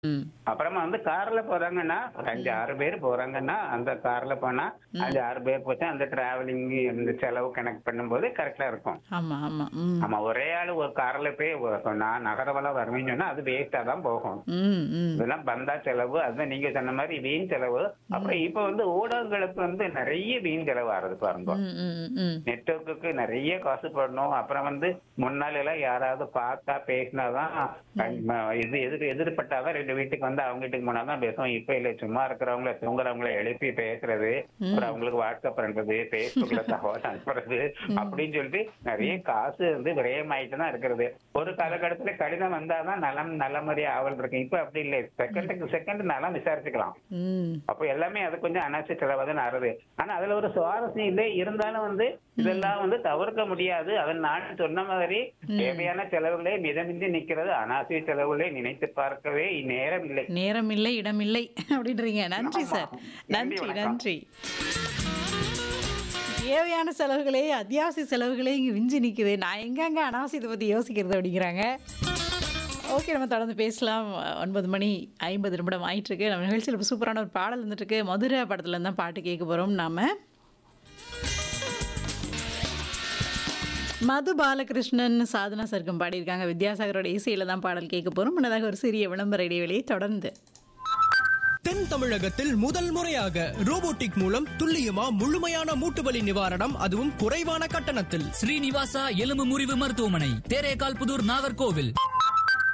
ம். அப்புறமா வந்து கார்ல போறாங்கன்னா ஒரு அஞ்சு ஆறு பேர் போறாங்கன்னா அந்த கார்ல போனா அஞ்சு ஆறு பேர் போச்சு அந்த டிராவலிங் இந்த செலவு கணக்கு பண்ணும்போது கரெக்டா இருக்கும் ஆமா ஆமா ம் ஆமா ஒரே ஆளு ஒரு கார்ல போய் ஒரு- நான் நகரவெல்லாம் வருவேன்னு சொன்னா அது வேஸ்டா தான் போகும் ம் ம் இதெல்லாம் பந்தா செலவு அதுதான் நீங்க சொன்ன மாதிரி வீண் செலவு அப்புறம் இப்ப வந்து ஊடகங்களுக்கு வந்து நிறைய வீண் செலவு ஆகுது பாருங்க ம், ம், ம். நெட்வொர்க்குக்கு நிறைய காசு போடணும் அப்புறம் வந்து முன்னால எல்லாம் யாராவது பார்த்தா பேசினாதான் இது எதிர் எதிர்பட்டாதான் ரெண்டு வீட்டுக்கு வந்து அவங்க வீட்டுக்கு போனாதான் பேசுவோம் இப்ப இல்ல சும்மா இருக்கிறவங்கள தூங்குறவங்கள எழுப்பி பேசுறது அப்புறம் அவங்களுக்கு வாட்ஸ்அப் பண்றது பேஸ்புக்ல தகவல் அனுப்புறது அப்படின்னு சொல்லிட்டு நிறைய காசு வந்து விரயமாயிட்டு தான் இருக்கிறது ஒரு காலகட்டத்துல கடிதம் வந்தாதான் நலம் நல்ல மாதிரி ஆவல் இருக்கு இப்ப அப்படி இல்லை செகண்டுக்கு செகண்ட் நலம் விசாரிச்சுக்கலாம் ம் அப்போ எல்லாமே அது கொஞ்சம் அனாவசிய செலவு தான் ஆறுது ஆனா அதுல ஒரு சுவாரஸ்யம் இல்லை இருந்தாலும் வந்து இதெல்லாம் வந்து தவிர்க்க முடியாது அதன் நான் சொன்ன மாதிரி தேவையான செலவுகளே மிதமின்றி நிக்கிறது அனாவசிய செலவுகளை நினைத்து பார்க்கவே நேரம் இல்லை நேரம் இல்லை இடம் இல்லை அப்படின்றீங்க நன்றி ஆமா. சார் நன்றி, நன்றி வணக்கம். நன்றி தேவையான செலவுகளே அத்தியாவசிய செலவுகளே இங்கே விஞ்சி நிற்குது நான் எங்கெங்க அனாவசியத்தை பற்றி யோசிக்கிறது அப்படிங்கிறாங்க ஓகே நம்ம தொடர்ந்து பேசலாம் ஒன்பது மணி ஐம்பது நிமிடம் ஆயிட்டுருக்கு நம்ம நிகழ்ச்சியில் இப்போ சூப்பரான ஒரு பாடல் வந்துட்டுருக்கு மதுரை படத்துல இருந்து தான் பாட்டு கேட்க போகிறோம் நாம மது பாலகிருஷ்ணன் சாதனா சர்க்கம் பாடியிருக்காங்க வித்யாசாகரோட இசையில தான் பாடல் கேட்க போகிறோம் முன்னதாக ஒரு சிறிய விளம்பர இடைவெளியை தொடர்ந்து தென் தமிழகத்தில் முதல் முறையாக ரோபோட்டிக் மூலம் துல்லியமா முழுமையான மூட்டு வலி நிவாரணம் அதுவும் குறைவான கட்டணத்தில் ஸ்ரீனிவாசா எலும்பு முறிவு மருத்துவமனை தேரேகால் புதூர் நாகர்கோவில்